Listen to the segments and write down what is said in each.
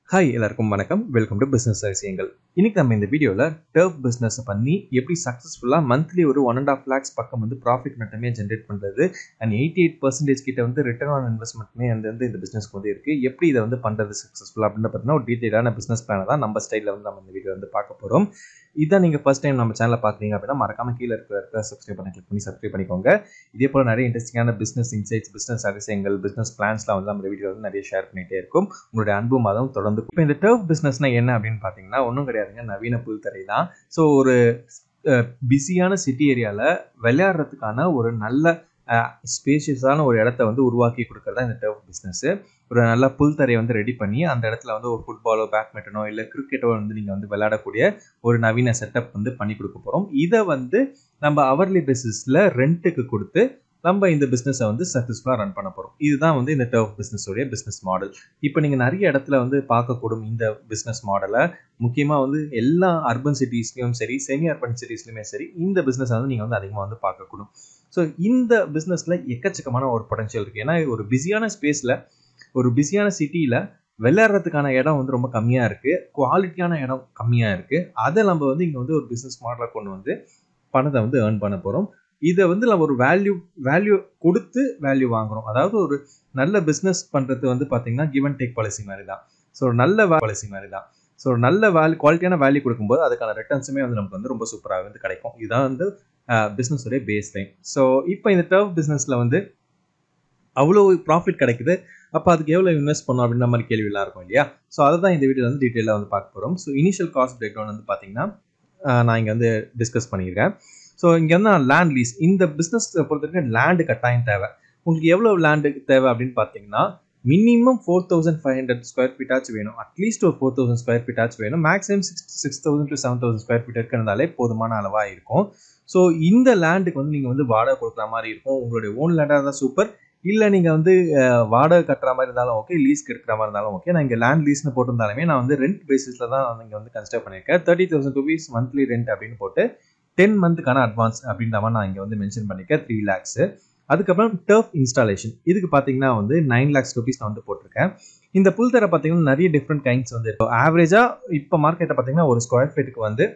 hi எல்லாருக்கும் வணக்கம் welcome to business ரகசியங்கள் இன்னைக்கு நம்ம இந்த வீடியோவில் டர்ஃப் பிஸ்னஸ் பண்ணி எப்படி சக்ஸஸ்ஃபுல்லாக மந்த்லி ஒரு ஒன் அண்ட் ஆஃப் லேக்ஸ் பக்கம் வந்து ப்ராஃபிட் மட்டுமே ஜென்ரேட் பண்ணுறது அண்ட் எயிட்டி எயிட் பர்சன்டேஜ் கிட்ட வந்து ரிட்டர்ன் ஆன் இன்வெஸ்ட்மெண்ட்மே வந்து வந்து இந்த பிஸ்னஸ்க்கு வந்து இருக்குது எப்படி இதை வந்து பண்ணுறது சக்ஸஸ்ஃபுல்லாக அப்படின்னு பார்த்தீங்கன்னா ஒரு டீட்டெயிலான பிஸ்னஸ் பிளானை தான் நம்ம ஸ்டைலில் வந்து நம்ம இந்த வீடியோ வந்து பார்க்க போகிறோம் இதான் நீங்கள் ஃபஸ்ட் டைம் நம்ம சேனலை பார்க்குறீங்க அப்படின்னா மறக்காம கீழே இருக்கிற இருக்க சப்ஸ்கிரைப் பண்ணி கிளிக் பண்ணி சப்ஸ்கிரைப் பண்ணிக்கோங்க இதே போல் நிறைய இன்ட்ரெஸ்டிங்கான பிஸ்னஸ் இன்சைட்ஸ் பிஸ்னஸ் ரகசியங்கள் பிஸ்னஸ் பிளான்ஸ்லாம் வந்து நம்ம வீடியோ வந்து நிறைய ஷேர் பண்ணிகிட்டே இருக்கும் உங்களுடைய அன்பு மாதம் தொடர்ந்து இப்போ இந்த டர்ஃப் பிஸ்னஸ்னா என்ன அப்படின்னு பார்த்தீங்கன்னா ஒன்றும் கிடையாதுங்க நவீன புல்தரை தான் ஸோ ஒரு பிஸியான சிட்டி ஏரியாவில் விளையாடுறதுக்கான ஒரு நல்ல ஸ்பேஷியஸான ஒரு இடத்த வந்து உருவாக்கி கொடுக்குறது தான் இந்த டர்ஃப் பிஸ்னஸ்ஸு ஒரு நல்ல புல் தரையை வந்து ரெடி பண்ணி அந்த இடத்துல வந்து ஒரு ஃபுட்பாலோ பேட்மிண்டனோ இல்லை கிரிக்கெட்டோ வந்து நீங்கள் வந்து விளையாடக்கூடிய ஒரு நவீன செட்டப் வந்து பண்ணி கொடுக்க போகிறோம் இதை வந்து நம்ம அவர்லி பேசிஸில் ரெண்ட்டுக்கு கொடுத்து நம்ம இந்த பிஸ்னஸை வந்து சக்ஸஸ்ஃபுல்லாக ரன் பண்ண போகிறோம் இதுதான் வந்து இந்த டர்ஃப் பிஸ்னஸோடைய பிஸ்னஸ் மாடல் இப்போ நீங்கள் நிறைய இடத்துல வந்து பார்க்கக்கூடும் இந்த பிஸ்னஸ் மாடலை முக்கியமாக வந்து எல்லா அர்பன் சிட்டிஸ்லையும் சரி செமி அர்பன் சிட்டிஸ்லையுமே சரி இந்த பிஸ்னஸ் வந்து நீங்கள் வந்து அதிகமாக வந்து பார்க்கக்கூடும் ஸோ இந்த பிஸ்னஸில் எக்கச்சக்கமான ஒரு பொட்டன்ஷியல் இருக்குது ஏன்னா ஒரு பிஸியான ஸ்பேஸில் ஒரு பிஸியான சிட்டியில் விளையாடுறதுக்கான இடம் வந்து ரொம்ப கம்மியாக இருக்குது குவாலிட்டியான இடம் கம்மியாக இருக்குது அதை நம்ம வந்து இங்கே வந்து ஒரு பிஸ்னஸ் மாடலாக கொண்டு வந்து பணத்தை வந்து ஏர்ன் பண்ண போகிறோம் இதை வந்து நம்ம ஒரு வேல்யூ வேல்யூ கொடுத்து வேல்யூ வாங்குறோம் அதாவது ஒரு நல்ல பிஸ்னஸ் பண்ணுறது வந்து பார்த்தீங்கன்னா கிவ் அண்ட் டேக் பாலிசி மாதிரி தான் ஸோ நல்ல பாலிசி மாதிரி தான் ஸோ நல்ல வேல்யூ குவாலிட்டியான வேல்யூ கொடுக்கும்போது அதுக்கான ரிட்டர்ன்ஸுமே வந்து நமக்கு வந்து ரொம்ப சூப்பராக வந்து கிடைக்கும் இதுதான் வந்து பிஸ்னஸோடைய பேஸ் லைன் ஸோ இப்போ இந்த டர்ஃப் பிஸ்னஸில் வந்து அவ்வளோ ப்ராஃபிட் கிடைக்குது அப்போ அதுக்கு எவ்வளோ இன்வெஸ்ட் பண்ணணும் அப்படின்ற மாதிரி கேள்வியெல்லாம் இருக்கும் இல்லையா ஸோ அதை தான் இந்த வீடியோவில் வந்து டீட்டெயிலாக வந்து பார்க்க போகிறோம் so initial cost breakdown வந்து பார்த்தீங்கன்னா நான் இங்கே வந்து டிஸ்கஸ் பண்ணியிருக்கேன் ஸோ இங்கே வந்து லேண்ட் லீஸ் இந்த பிஸ்னஸ் பொறுத்த வரைக்கும் லேண்டு கட்டாயம் தேவை உங்களுக்கு எவ்வளோ லேண்டு தேவை அப்படின்னு பார்த்தீங்கன்னா minimum four thousand five hundred square ஃபீட்டாச்சும் வேணும் அட்லீஸ்ட் ஒரு ஃபோர் தௌசண்ட் ஸ்கொயர் ஃபீட்டாச்சும் வேணும் maximum six six thousand to seven thousand square feet இருக்கிறதாலே போதுமான அளவாக இருக்கும் ஸோ இந்த லேண்டுக்கு வந்து நீங்கள் வந்து வாடகை கொடுக்குற மாதிரி இருக்கும் உங்களுடைய ஓன் லேண்டாக இருந்தால் சூப்பர் இல்லை நீங்கள் வந்து வாடகை கட்டுற மாதிரி இருந்தாலும் ஓகே லீஸ்க்கு எடுக்கிற மாதிரி இருந்தாலும் ஓகே நான் இங்கே லேண்ட் லீஸ்னு போட்டிருந்தாலுமே நான் வந்து ரெண்ட் பேசிஸில் தான் இங்கே வந்து கன்சிடர் பண்ணியிருக்கேன் thirty thousand rupees monthly rent அப்படின்னு போட்டு டென் மந்த்துக்கான அட்வான்ஸ் அப்படின்ற மாதிரி நான் இங்கே வந்து மென்ஷன் பண்ணியிருக்கேன் த்ரீ லேக்ஸு அதுக்கப்புறம் டர்ஃப் இன்ஸ்டாலேஷன் இதுக்கு பார்த்தீங்கன்னா வந்து நைன் லேக்ஸ் ருபீஸ் நான் வந்து போட்டிருக்கேன் இந்த புல் தர பார்த்தீங்கன்னா நிறைய டிஃப்ரெண்ட் கைண்ட்ஸ் வந்து இருக்கும் ஆவரேஜாக இப்போ மார்க்கெட்டை பார்த்தீங்கன்னா ஒரு ஸ்கொயர் ஃபீட்டுக்கு வந்து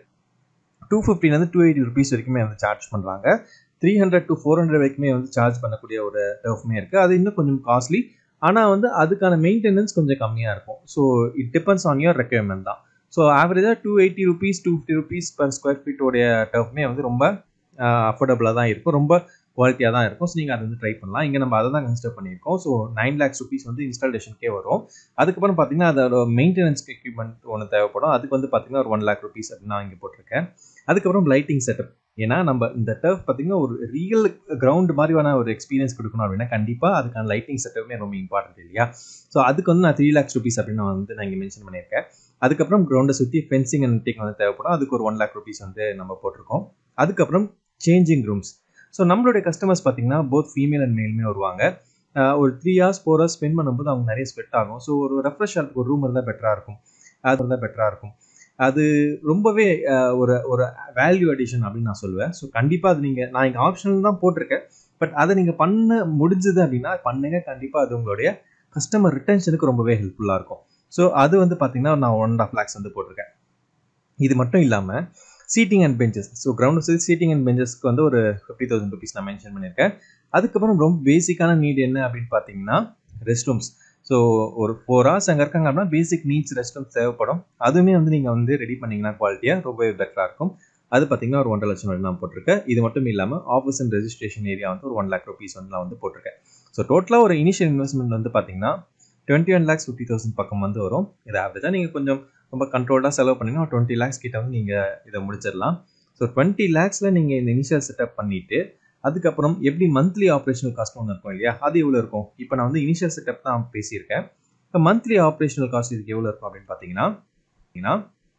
டூ ஃபிஃப்டிலேருந்து டூ எயிட்டி ருபீஸ் வரைக்குமே வந்து சார்ஜ் பண்ணுறாங்க three hundred to four hundred வரைக்குமே வந்து சார்ஜ் பண்ணக்கூடிய ஒரு டர்ஃப்மே இருக்குது அது இன்னும் கொஞ்சம் காஸ்ட்லி ஆனால் வந்து அதுக்கான மெயின்டெனன்ஸ் கொஞ்சம் கம்மியாக இருக்கும் so it depends on your requirement தான் ஸோ ஆவரேஜாக two eighty rupees two fifty rupees per square ஃபீட்டோடைய டர்ஃப்மே வந்து ரொம்ப அஃபோர்டபுளாக தான் இருக்கும் ரொம்ப குவாலிட்டியாக தான் இருக்கும் ஸோ நீங்கள் அதை வந்து ட்ரை பண்ணலாம் இங்கே நம்ம அதை தான் கன்சிடர் பண்ணியிருக்கோம் ஸோ நைன் லேக்ஸ் ருபீஸ் வந்து இன்ஸ்டாலேஷனுக்கே வரும் அதுக்கப்புறம் பார்த்தீங்கன்னா அதோட மெயின்டெனன்ஸ்க்கு எக்யூப்மெண்ட் ஒன்று தேவைப்படும் அதுக்கு வந்து பார்த்தீங்கன்னா ஒரு ஒன் லேக் ருபீஸ் அப்படின்னு நான் இங்கே போட்டிருக்கேன் அதுக்கப்புறம் லைட்டிங் செட்டப் ஏன்னா நம்ம இந்த டர்ஃப் பார்த்தீங்கன்னா ஒரு ரியல் கிரவுண்ட் மாதிரியான ஒரு எக்ஸ்பீரியன்ஸ் கொடுக்கணும் அப்படின்னா கண்டிப்பாக அதுக்கான லைட்டிங் செட்டப்புமே ரொம்ப இம்பார்ட்டன்ட் இல்லையா ஸோ அதுக்கு வந்து நான் த்ரீ லேக்ஸ் ருபீஸ் அப்படின்னு நான் வந்து நான் இங்கே மென்ஷன் பண்ணியிருக்கேன் அதுக்கப்புறம் கிரவுண்டை சுற்றி ஃபென்சிங் அண்ட் டேக் வந்து தேவைப்படும் அதுக்கு ஒரு ஒன் லேக் ருபீஸ் வந்து நம்ம போட்டிருக்கோம் அதுக்கப்புறம் சேஞ்சிங் ரூம்ஸ் ஸோ நம்மளுடைய கஸ்டமர்ஸ் பார்த்தீங்கன்னா போத் ஃபீமேல் அண்ட் மேலுமே வருவாங்க ஒரு three hours four hours spend பண்ணும்போது அவங்க நிறைய ஸ்வெட் ஆகும் ஸோ ஒரு ரெஃப்ரெஷ் ஒரு ரூம் இருந்தால் பெட்டராக இருக்கும் அது இருந்தால் பெட்டராக இருக்கும் அது ரொம்பவே ஒரு ஒரு வேல்யூ அடிஷன் அப்படின்னு நான் சொல்லுவேன் ஸோ கண்டிப்பாக அது நீங்கள் நான் இங்கே ஆப்ஷனல் தான் போட்டிருக்கேன் பட் அதை நீங்கள் பண்ண முடிஞ்சது அப்படின்னா பண்ணுங்க கண்டிப்பாக அது உங்களுடைய கஸ்டமர் ரிட்டன்ஷனுக்கு ரொம்பவே ஹெல்ப்ஃபுல்லாக இருக்கும் ஸோ அது வந்து பார்த்தீங்கன்னா நான் ஒன் அண்ட் ஆஃப் லேக்ஸ் வந்து போட்டிருக்கேன் இது மட்டும் இல்லாமல் seating and benches so ground size seating and பெஞ்சஸ்க்கு வந்து ஒரு ஃபிஃப்டி தௌசண்ட் ருபீஸ் நான் மென்ஷன் பண்ணியிருக்கேன் அதுக்கப்புறம் ரொம்ப பேசிக்கான நீட் என்ன அப்படின்னு பார்த்தீங்கன்னா ரெஸ்ட் ரூம்ஸ் ஸோ ஒரு ஃபோர் ஹவர்ஸ் அங்கே இருக்காங்க அப்படின்னா பேசிக் நீட்ஸ் ரெஸ்ட் ரூம்ஸ் தேவைப்படும் அதுவுமே வந்து நீங்கள் வந்து ரெடி பண்ணிங்கன்னா குவாலிட்டியாக ரொம்பவே பெட்டராக இருக்கும் அது பார்த்தீங்கன்னா ஒரு ஒன்றரை லட்சம் நான் போட்டிருக்கேன் இது மட்டும் இல்லாமல் ஆஃபீஸ் அண்ட் ரெஜிஸ்ட்ரேஷன் ஏரியா வந்து ஒரு ஒன் லேக் ருபீஸ் வந்து நான் வந்து போட்டிருக்கேன் ஸோ டோட்டலாக ஒரு இனிஷியல் இன்வெஸ்ட்மெண்ட் வந்து பார்த்தீங்கன்னா twenty one lakhs fifty thousand பக்கம் வந்து வரும் இது ஆவரேஜாக நீங்கள் கொஞ்சம் ரொம்ப கண்ட்ரோல்டாக செலவு பண்ணிங்கன்னா ஒரு டுவெண்ட்டி லேக்ஸ் கிட்ட வந்து நீங்கள் இதை முடிச்சிடலாம் ஸோ டுவெண்ட்டி லேக்ஸில் நீங்கள் இந்த இனிஷியல் செட்டப் பண்ணிவிட்டு அதுக்கப்புறம் எப்படி மந்த்லி ஆப்ரேஷனல் காஸ்ட் ஒன்று இருக்கும் இல்லையா அது எவ்வளோ இருக்கும் இப்போ நான் வந்து இனிஷியல் செட்டப் தான் பேசியிருக்கேன் இப்போ மந்த்லி ஆப்ரேஷனல் காஸ்ட் இதுக்கு எவ்வளோ இருக்கும் அப்படின்னு பார்த்தீங்கன்னா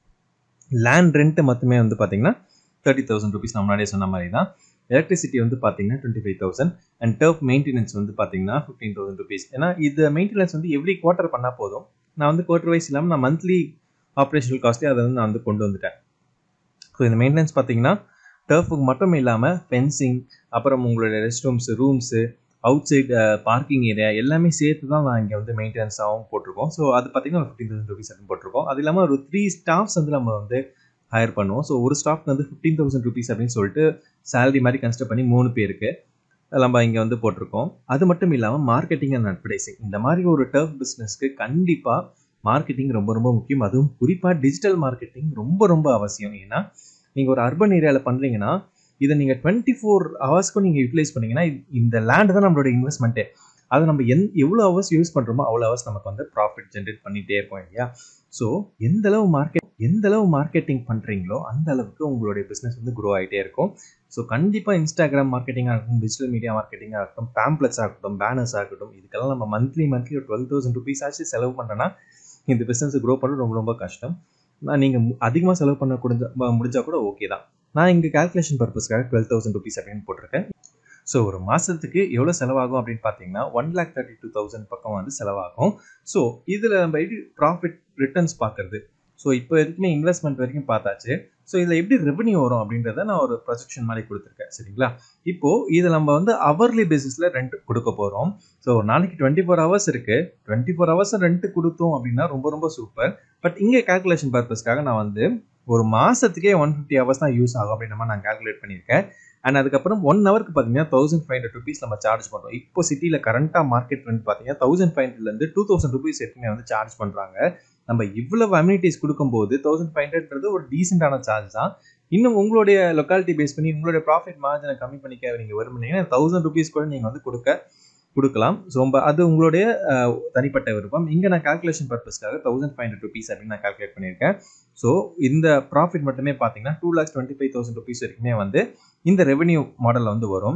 லேண்ட் ரெண்ட்டு மட்டுமே வந்து பார்த்தீங்கன்னா தேர்ட்டி தௌசண்ட் ருபீஸ் நான் முன்னாடியே சொன்ன மாதிரி தான் எலக்ட்ரிசிட்டி வந்து பார்த்தீங்கன்னா twenty five thousand and turf maintenance வந்து பார்த்தீங்கன்னா ஃபிஃப்டீன் தௌசண்ட் ருபீஸ் ஏன்னா இது மெயின்டெனன்ஸ் வந்து எவ்ரி குவார்ட்டர் பண்ணால் போதும் நான் வந்து குவார்ட்டர் வைஸ் இல்லாமல் நான் மந்த்லி ஆப்ரேஷனல் காஸ்ட்டே அதை வந்து நான் வந்து கொண்டு வந்துட்டேன் ஸோ இந்த மெயின்டெனன்ஸ் பார்த்தீங்கன்னா டர்ஃபுக்கு மட்டும் இல்லாமல் ஃபென்சிங் அப்புறம் உங்களுடைய rest rooms rooms outside parking area எல்லாமே சேர்த்து தான் நான் இங்கே வந்து மெயின்டெனன்ஸாகவும் போட்டிருக்கோம் ஸோ அது பார்த்தீங்கன்னா ஃபிஃப்டீன் தௌசண்ட் ருபீஸ் அப்படின்னு போட்டிருக்கோம் அது இல்லாமல் ஒரு த்ரீ ஸ்டாஃப்ஸ் வந்து நம்ம வந்து ஹையர் பண்ணுவோம் ஸோ ஒரு ஸ்டாஃப்க்கு வந்து ஃபிஃப்டீன் தௌசண்ட் ருபீஸ் அப்படின்னு சொல்லிட்டு சேலரி மாதிரி கன்சிடர் பண்ணி மூணு பேருக்கு நம்ம இங்கே வந்து போட்டிருக்கோம் அது மட்டும் இல்லாமல் மார்க்கெட்டிங் அண்ட் அட்வர்டைசிங் இந்த மாதிரி ஒரு டர்ஃப் பிஸ்னஸ்க்கு கண்டிப்பாக மார்க்கெட்டிங் ரொம்ப ரொம்ப முக்கியம் அதுவும் குறிப்பாக டிஜிட்டல் மார்க்கெட்டிங் ரொம்ப ரொம்ப அவசியம் ஏன்னா நீங்கள் ஒரு அர்பன் ஏரியாவில் பண்ணுறீங்கன்னா இதை நீங்கள் டுவெண்ட்டி ஃபோர் ஹவர்ஸ்க்கும் நீங்கள் யூட்டிலைஸ் பண்ணீங்கன்னா இந்த லேண்ட் தான் நம்மளோட இன்வெஸ்ட்மெண்ட்டே அதை நம்ம எந் எவ்வளோ ஹவர்ஸ் யூஸ் பண்ணுறோமோ அவ்வளோ ஹவர்ஸ் நமக்கு வந்து ப்ராஃபிட் ஜென்ரேட் பண்ணிகிட்டே இருக்கோம் இல்லையா ஸோ எந்த அளவு மார்க்கெட் எந்த அளவு மார்க்கெட்டிங் பண்ணுறீங்களோ அந்த அளவுக்கு உங்களுடைய பிஸ்னஸ் வந்து க்ரோ ஆகிட்டே இருக்கும் ஸோ கண்டிப்பாக இன்ஸ்டாகிராம் மார்க்கெட்டிங்காக இருக்கட்டும் டிஜிட்டல் மீடியா மார்க்கெட்டிங்காக இருக்கட்டும் பேம்ப்ளெட்ஸாக இருக்கட்டும் பேனர்ஸாக இருக்கட்டும் இதுக்கெல்லாம் நம்ம மந்த்லி மந்த்லி ஒரு டுவெல் தௌசண்ட் ருபீஸ் ஆச்சு செலவு பண்ணுறேன்னா இந்த பிஸ்னஸ் க்ரோ பண்ணுறது ரொம்ப ரொம்ப கஷ்டம் நான் நீங்கள் அதிகமாக செலவு பண்ண முடிஞ்ச முடிஞ்சால் கூட ஓகே தான் நான் இங்கே கால்குலேஷன் பர்பஸ்க்காக டுவெல் தௌசண்ட் ருபீஸ் அப்படின்னு போட்டிருக்கேன் ஸோ ஒரு மாதத்துக்கு எவ்வளோ செலவாகும் அப்படின்னு பார்த்தீங்கன்னா one lakh thirty two thousand பக்கம் வந்து செலவாகும் ஸோ இதில் நம்ம எப்படி ப்ராஃபிட் ரிட்டர்ன்ஸ் பார்க்குறது ஸோ இப்போ வரைக்குமே இன்வெஸ்ட்மெண்ட் வரைக்கும் பார்த்தாச்சு ஸோ இதில் எப்படி ரெவன்யூ வரும் அப்படின்றத நான் ஒரு ப்ரொஜெக்ஷன் மாதிரி கொடுத்துருக்கேன் சரிங்களா இப்போது இதை நம்ம வந்து அவர்லி பேசிஸில் ரெண்ட் கொடுக்க போகிறோம் ஸோ ஒரு நாளைக்கு டுவெண்ட்டி ஃபோர் ஹவர்ஸ் இருக்குது டுவெண்ட்டி ஃபோர் ஹவர்ஸ் ரெண்ட் கொடுத்தோம் அப்படின்னா ரொம்ப ரொம்ப சூப்பர் பட் இங்கே கால்குலேஷன் பர்பஸ்க்காக நான் வந்து ஒரு மாதத்துக்கே ஒன் ஃபிஃப்டி ஹவர்ஸ் தான் யூஸ் ஆகும் அப்படின்னு நான் கால்குலேட் பண்ணியிருக்கேன் அண்ட் அதுக்கப்புறம் ஒன் ஹவருக்கு பார்த்தீங்கன்னா தௌசண்ட் ஃபைவ் ஹண்ட்ரட் ருபீஸ் நம்ம சார்ஜ் பண்ணுறோம் இப்போ சிட்டியில் கரண்ட்டாக மார்க்கெட் ரெண்ட் பார்த்தீங்கன்னா தௌசண்ட் ஃபைவ் ஹண்ட்ரட்லேருந்து டூ தௌசண்ட் ருபீஸ் வரைக்குமே வந்து சார்ஜ் பண்ணுறாங்க நம்ம இவ்வளவு அம்யூனிட்டிஸ் கொடுக்கும்போது தௌசண்ட் ஃபைவ் ஹண்ட்ரட்ன்றது ஒரு டீசெண்டான சார்ஜ் தான் இன்னும் உங்களுடைய லொக்காலிட்டி பேஸ் பண்ணி உங்களுடைய ப்ராஃபிட் மார்ஜனை கம்மி பண்ணிக்க நீங்கள் விரும்புனீங்கன்னா தௌசண்ட் ருபீஸ் கூட நீங்கள் வந்து கொடுக்க கொடுக்கலாம் ரொம்ப அது உங்களுடைய தனிப்பட்ட விருப்பம் இங்கே நான் கால்குலேஷன் பர்பஸ்க்காக தௌசண்ட் ஃபைவ் ஹண்ட்ரட் ருபீஸ் அப்படின்னு நான் கால்குலேட் பண்ணியிருக்கேன் ஸோ இந்த ப்ராஃபிட் மட்டுமே பார்த்தீங்கன்னா two lakhs twenty five thousand rupees வரைக்குமே வந்து இந்த ரெவன்யூ மாடலில் வந்து வரும்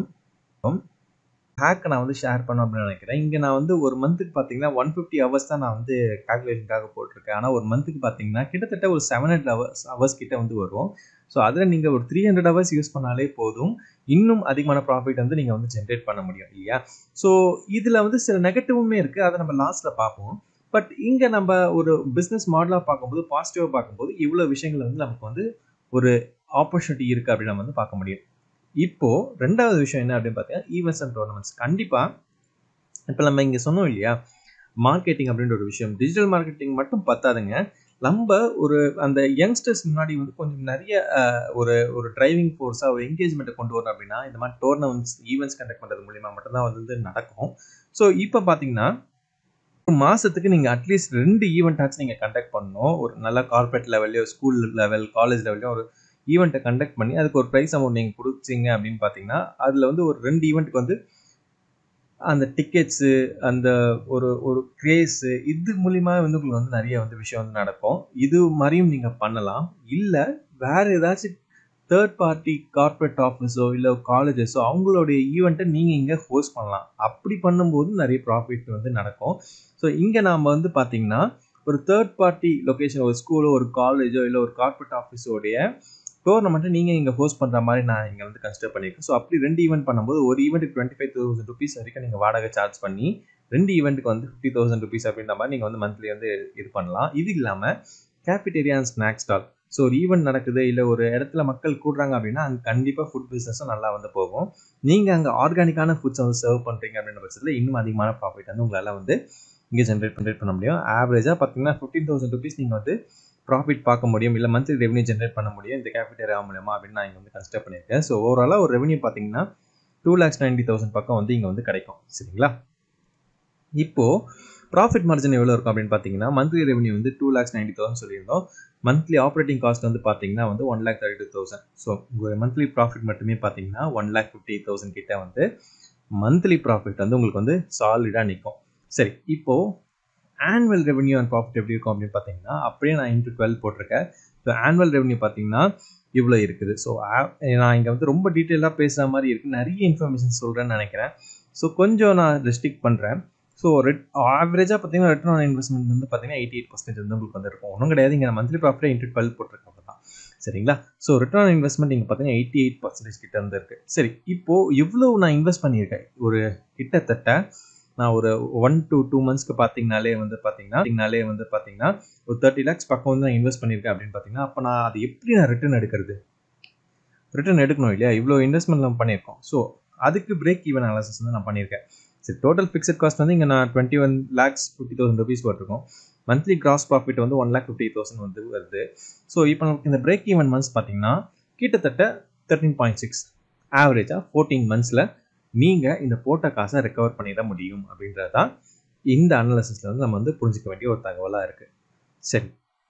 ஹேக் நான் வந்து ஷேர் பண்ணோம் அப்படின்னு நினைக்கிறேன் இங்கே நான் வந்து ஒரு மந்த்துக்கு பார்த்தீங்கன்னா ஒன் ஃபிஃப்டி ஹவர்ஸ் தான் நான் வந்து கால்குலேஷனுக்காக போட்டிருக்கேன் ஆனால் ஒரு மந்த்துக்கு பார்த்தீங்கன்னா கிட்டத்தட்ட ஒரு செவன் ஹண்ட்ரட் ஹவர்ஸ் ஹவர்ஸ் கிட்ட வந்து வரும் ஸோ அதில் நீங்கள் ஒரு த்ரீ ஹண்ட்ரட் ஹவர்ஸ் யூஸ் பண்ணாலே போதும் இன்னும் அதிகமான ப்ராஃபிட் வந்து நீங்கள் வந்து ஜென்ரேட் பண்ண முடியும் இல்லையா ஸோ இதில் வந்து சில நெகட்டிவுமே இருக்குது அதை நம்ம லாஸ்ட்டில் பார்ப்போம் பட் இங்கே நம்ம ஒரு பிஸ்னஸ் மாடலாக பார்க்கும்போது பாசிட்டிவாக பார்க்கும்போது இவ்வளோ விஷயங்கள் வந்து நமக்கு வந்து ஒரு ஆப்பர்ச்சுனிட்டி இருக்குது அப்படின்னு நம்ம வந்து பார்க்க முடியும் இப்போ ரெண்டாவது விஷயம் என்ன அப்படின்னு பார்த்தீங்கன்னா ஈவெண்ட்ஸ் அண்ட் டோர்னமெண்ட்ஸ் கண்டிப்பாக இப்போ நம்ம இங்கே சொன்னோம் இல்லையா மார்க்கெட்டிங் அப்படின்ற ஒரு விஷயம் டிஜிட்டல் மார்க்கெட்டிங் மட்டும் பத்தாதுங்க நம்ம ஒரு அந்த யங்ஸ்டர்ஸ் முன்னாடி வந்து கொஞ்சம் நிறைய ஒரு ஒரு டிரைவிங் ஃபோர்ஸாக ஒரு என்கேஜ்மெண்ட்டை கொண்டு வரணும் அப்படின்னா இந்த மாதிரி டோர்னமெண்ட்ஸ் ஈவெண்ட்ஸ் கண்டக்ட் பண்ணுறது மூலிமா மட்டும்தான் வந்து நடக்கும் ஸோ இப்போ பார்த்தீங்கன்னா ஒரு மாதத்துக்கு நீங்கள் அட்லீஸ்ட் ரெண்டு ஈவெண்ட் ஆச்சு நீங்கள் கண்டக்ட் பண்ணணும் ஒரு நல்ல கார்பரேட் லெவல்லையோ ஸ்கூல் லெவல் காலேஜ் லெவல்லையோ ஒரு ஈவெண்ட்டை கண்டக்ட் பண்ணி அதுக்கு ஒரு ப்ரைஸ் அமௌண்ட் நீங்கள் கொடுத்தீங்க அப்படின்னு பார்த்தீங்கன்னா அதில் வந்து ஒரு ரெண்டு ஈவெண்ட்டுக்கு வந்து அந்த டிக்கெட்ஸு அந்த ஒரு ஒரு க்ரேஸு இது மூலிமா வந்து உங்களுக்கு வந்து நிறைய வந்து விஷயம் வந்து நடக்கும் இது மாதிரியும் நீங்கள் பண்ணலாம் இல்லை வேறு ஏதாச்சும் தேர்ட் பார்ட்டி கார்பரேட் ஆஃபீஸோ இல்லை காலேஜஸோ அவங்களுடைய ஈவெண்ட்டை நீங்கள் இங்கே ஹோஸ்ட் பண்ணலாம் அப்படி பண்ணும்போது நிறைய ப்ராஃபிட் வந்து நடக்கும் ஸோ இங்கே நாம் வந்து பார்த்தீங்கன்னா ஒரு தேர்ட் பார்ட்டி லொக்கேஷன் ஒரு ஸ்கூலோ ஒரு காலேஜோ இல்லை ஒரு கார்பரேட் ஆஃபீஸோடைய டோர்னமெண்ட்டை நீங்கள் இங்கே ஹோஸ்ட் பண்ணுற மாதிரி நான் இங்கே வந்து கன்சிடர் பண்ணியிருக்கேன் ஸோ அப்படி ரெண்டு ஈவெண்ட் பண்ணும்போது ஒரு ஈவெண்ட்டுக்கு டுவெண்ட்டி ஃபைவ் தௌசண்ட் ருபீஸ் வரைக்கும் நீங்கள் வாடகை சார்ஜ் பண்ணி ரெண்டு ஈவெண்ட்டுக்கு வந்து ஃபிஃப்டி தௌசண்ட் ருபீஸ் அப்படின்ற மாதிரி நீங்கள் வந்து மந்த்லி வந்து இது பண்ணலாம் இது இல்லாமல் cafeteria and snacks stall so ஒரு ஈவெண்ட் நடக்குது இல்லை ஒரு இடத்துல மக்கள் கூடுறாங்க அப்படின்னா அங்கே கண்டிப்பாக ஃபுட் பிஸ்னஸும் நல்லா வந்து போகும் நீங்கள் அங்கே ஆர்கானிக்கான ஃபுட்ஸை வந்து சர்வ் பண்ணுறீங்க அப்படின்ற பட்சத்தில் இன்னும் அதிகமான ப்ராஃபிட் வந்து உங்களால் வந்து இங்கே ஜென்ரேட் ஜென்ரேட் பண்ண முடியும் ஆவரேஜாக பார்த்தீங்கன்னா ஃபிஃப்டீன் தௌசண்ட் ருபீஸ் நீங்கள் வந்து ப்ராஃபிட் பார்க்க முடியும் இல்லை மந்த்லி ரெவன்யூ ஜென்ரேட் பண்ண முடியும் இந்த கேபிட்டேரியா மூலயமா அப்படின்னு நான் இங்கே வந்து கன்சிடர் பண்ணியிருக்கேன் ஸோ ஓவராலாக ஒரு ரெவன்யூ பார்த்தீங்கன்னா டூ லேக்ஸ் நைன்டி தௌசண்ட் பக்கம் வந்து இங்கே வந்து கிடைக்கும் சரிங்களா இப்போது ப்ராஃபிட் மார்ஜின் எவ்வளோ இருக்கும் அப்படின்னு பார்த்தீங்கன்னா மந்த்லி ரெவன்யூ வந்து டூ லேக்ஸ் நைன்டி தௌசண்ட் சொல்லியிருந்தோம் மந்த்லி ஆப்ரேட்டிங் காஸ்ட் வந்து பார்த்தீங்கன்னா வந்து one lakh thirty two thousand so உங்கள் மந்த்லி ப்ராஃபிட் மட்டுமே பார்த்தீங்கன்னா ஒன் லேக் ஃபிஃப்டி தௌசண்ட் கிட்ட வந்து மந்த்லி ப்ராஃபிட் வந்து உங்களுக்கு வந்து சாலிடாக நிற்கும் சரி இப்போது ஆனுவல் ரெவன்யூ அண்ட் ப்ராஃபிட் எப்படி இருக்கும் அப்படின்னு பார்த்தீங்கன்னா அப்படியே நான் இன்ட்டு டுவெல் போட்டிருக்கேன் ஸோ ஆனுவல் ரெவன்யூ பார்த்தீங்கன்னா இவ்வளோ இருக்குது ஸோ நான் இங்கே வந்து ரொம்ப டீட்டெயிலாக பேசுகிற மாதிரி இருக்குது நிறைய இன்ஃபர்மேஷன் சொல்கிறேன்னு நினைக்கிறேன் ஸோ கொஞ்சம் நான் ரெஸ்ட்ரிக்ட் பண்ணுறேன் ஸோ ரெட் ஆவரேஜாக பார்த்தீங்கன்னா ரிட்டர்ன் ஆன் இன்வெஸ்ட்மெண்ட் வந்து பார்த்தீங்கன்னா எயிட்டி எயிட் பர்சன்டேஜ் வந்து உங்களுக்கு வந்து இருக்கும் ஒன்றும் கிடையாது இங்கே மந்த்லி ப்ராஃபிட் இன்ட்டு டுவெல் போட்டிருக்கோம் தான் சரிங்களா ஸோ ரிட்டர்ன் ஆன் இன்வெஸ்ட்மெண்ட் இங்கே பார்த்தீங்கன்னா எயிட்டி எயிட் பர்சன்டேஜ் கிட்ட வந்து இருக்குது சரி இப்போது எவ்வளோ நான் இன்வெஸ்ட் பண்ணியிருக்கேன் ஒரு கிட்டத்தட்ட நான் ஒரு ஒன் டு டூ மந்த்ஸ்க்கு பார்த்தீங்கனாலே வந்து பார்த்தீங்கன்னாலே வந்து பார்த்தீங்கன்னா ஒரு தேர்ட்டி லேக்ஸ் பக்கம் வந்து நான் இன்வெஸ்ட் பண்ணியிருக்கேன் அப்படின்னு பார்த்தீங்கன்னா அப்போ நான் அது எப்படி நான் ரிட்டர்ன் எடுக்கிறது ரிட்டர்ன் எடுக்கணும் இல்லையா இவ்வளோ இன்வெஸ்ட்மெண்ட் நம்ம பண்ணியிருக்கோம் ஸோ அதுக்கு பிரேக் ஈவன் அனாலிசிஸ் வந்து நான் பண்ணியிருக்கேன் சரி டோட்டல் ஃபிக்ஸட் காஸ்ட் வந்து இங்கே நான் twenty one lakhs fifty thousand rupees போட்டிருக்கோம் மந்த்லி கிராஸ் ப்ராஃபிட் வந்து ஒன் லேக் ஃபிஃப்டி தௌசண்ட் வந்து வருது ஸோ இப்போ நமக்கு இந்த பிரேக் ஈவன் மந்த்ஸ் பார்த்தீங்கன்னா கிட்டத்தட்ட தேர்ட்டின் பாயிண்ட் சிக்ஸ் ஆவரேஜாக ஃபோர்டீன் மந்த்ஸில் நீங்கள் இந்த போட்ட காசை ரெக்கவர் பண்ணிட முடியும் அப்படின்றது தான் இந்த அனாலிசிஸில் வந்து நம்ம வந்து புரிஞ்சிக்க வேண்டிய ஒரு தகவலாக இருக்குது சரி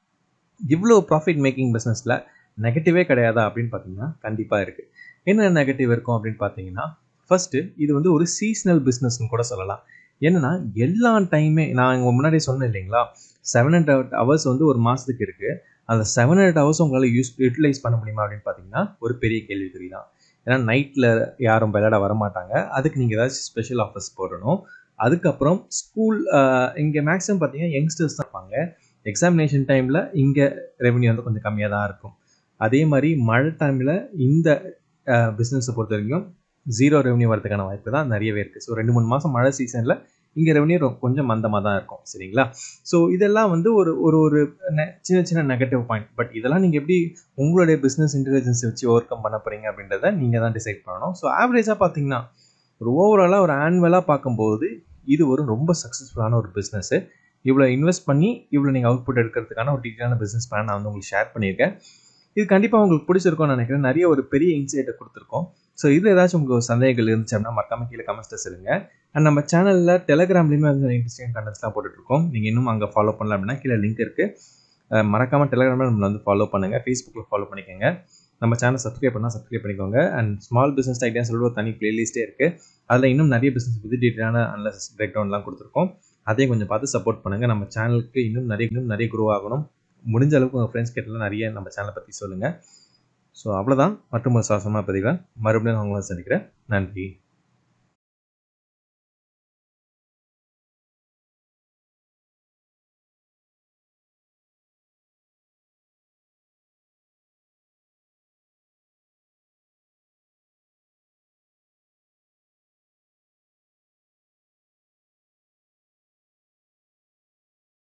இவ்வளோ ப்ராஃபிட் மேக்கிங் பிஸ்னஸில் நெகட்டிவே கிடையாதா அப்படின்னு பார்த்தீங்கன்னா கண்டிப்பாக இருக்குது என்ன நெகட்டிவ் இருக்கும் அப்படின்னு பார்த்தீங்கன்னா ஃபஸ்ட்டு இது வந்து ஒரு சீஸ்னல் பிஸ்னஸ்னு கூட சொல்லலாம் என்னன்னா எல்லா டைமே நான் இங்கே முன்னாடி சொன்னேன் இல்லைங்களா செவன் ஹண்ட்ரட் ஹவர்ஸ் வந்து ஒரு மாதத்துக்கு இருக்குது அந்த செவன் ஹண்ட்ரட் ஹவர்ஸ் உங்களால் யூஸ் யூட்டிலைஸ் பண்ண முடியுமா அப்படின்னு பார்த்தீங்கன்னா ஒரு பெரிய கேள்விக்குறி தான் ஏன்னா நைட்டில் யாரும் விளையாட வரமாட்டாங்க அதுக்கு நீங்கள் ஏதாச்சும் ஸ்பெஷல் ஆஃபர்ஸ் போடணும் அதுக்கப்புறம் ஸ்கூல் இங்கே மேக்ஸிமம் பார்த்தீங்கன்னா யங்ஸ்டர்ஸ் தான் இருப்பாங்க எக்ஸாமினேஷன் டைமில் இங்கே ரெவன்யூ வந்து கொஞ்சம் கம்மியாக தான் இருக்கும் அதே மாதிரி மழை டைமில் இந்த பிஸ்னஸை பொறுத்த வரைக்கும் ஜீரோ ரெவன்யூ வரதுக்கான வாய்ப்பு தான் நிறையவே இருக்குது ஸோ ரெண்டு மூணு மாதம் மழை சீசனில் இங்கே ரெவன்யூ கொஞ்சம் மந்தமாக தான் இருக்கும் சரிங்களா ஸோ இதெல்லாம் வந்து ஒரு ஒரு ஒரு சின்ன சின்ன நெகட்டிவ் பாயிண்ட் பட் இதெல்லாம் நீங்கள் எப்படி உங்களுடைய பிஸ்னஸ் இன்டெலிஜென்ஸை வச்சு ஓவர் கம் பண்ண போகிறீங்க அப்படின்றத நீங்கள் தான் டிசைட் பண்ணணும் ஸோ ஆவரேஜாக பார்த்தீங்கன்னா ஒரு ஓவராலாக ஒரு ஆனுவலாக பார்க்கும்போது இது ஒரு ரொம்ப சக்ஸஸ்ஃபுல்லான ஒரு பிஸ்னஸ்ஸு இவ்வளோ இன்வெஸ்ட் பண்ணி இவ்வளோ நீங்கள் அவுட்புட் எடுக்கிறதுக்கான ஒரு டீட்டெயிலான பிஸ்னஸ் பிளான் நான் வந்து உங்களுக்கு ஷேர் பண்ணியிருக்கேன் இது கண்டிப்பாக உங்களுக்கு பிடிச்சிருக்கும்னு நினைக்கிறேன் நிறைய ஒரு பெரிய இன்சைட்டை கொடுத்துருக்கோம் ஸோ இது ஏதாச்சும் உங்களுக்கு சந்தேகங்கள் இருந்துச்சு அப்படின்னா மறக்காம கீழே கமெண்ட்ஸில் சொல்லுங்க அண்ட் நம்ம சேனலில் டெலகிராம்லேயுமே வந்து இன்ட்ரெஸ்டிங் கண்டென்ட்ஸ்லாம் போட்டுட்ருக்கோம் நீங்கள் இன்னும் அங்கே ஃபாலோ பண்ணல அப்படின்னா கீழே லிங்க் இருக்குது மறக்காமல் டெலகிராமில் நம்மளை வந்து ஃபாலோ பண்ணுங்கள் ஃபேஸ்புக்கில் ஃபாலோ பண்ணிக்கோங்க நம்ம சேனல் சப்ஸ்கிரைப் பண்ணால் சப்ஸ்கிரைப் பண்ணிக்கோங்க அண்ட் ஸ்மால் பிஸ்னஸ் ஐடியாஸ் சொல்லிட்டு ஒரு தனி பிளேலிஸ்ட்டே இருக்குது அதில் இன்னும் நிறைய பிஸ்னஸ் பற்றி டீட்டெயிலான அனலிசிஸ் பிரேக் டவுன்லாம் கொடுத்துருக்கோம் அதையும் கொஞ்சம் பார்த்து சப்போர்ட் பண்ணுங்கள் நம்ம சேனலுக்கு இன்னும் நிறைய இன்னும் நிறைய க்ரோ ஆகணும் முடிஞ்ச அளவுக்கு உங்கள் ஃப்ரெண்ட்ஸ் கிட்டலாம் நிறைய நம்ம சேனலை பற்றி சொல்லுங்கள் ஸோ அவ்வளோதான் மற்றும் ஒரு சாசமாக பதிவில் மறுபடியும் நான் உங்களை சந்திக்கிறேன் நன்றி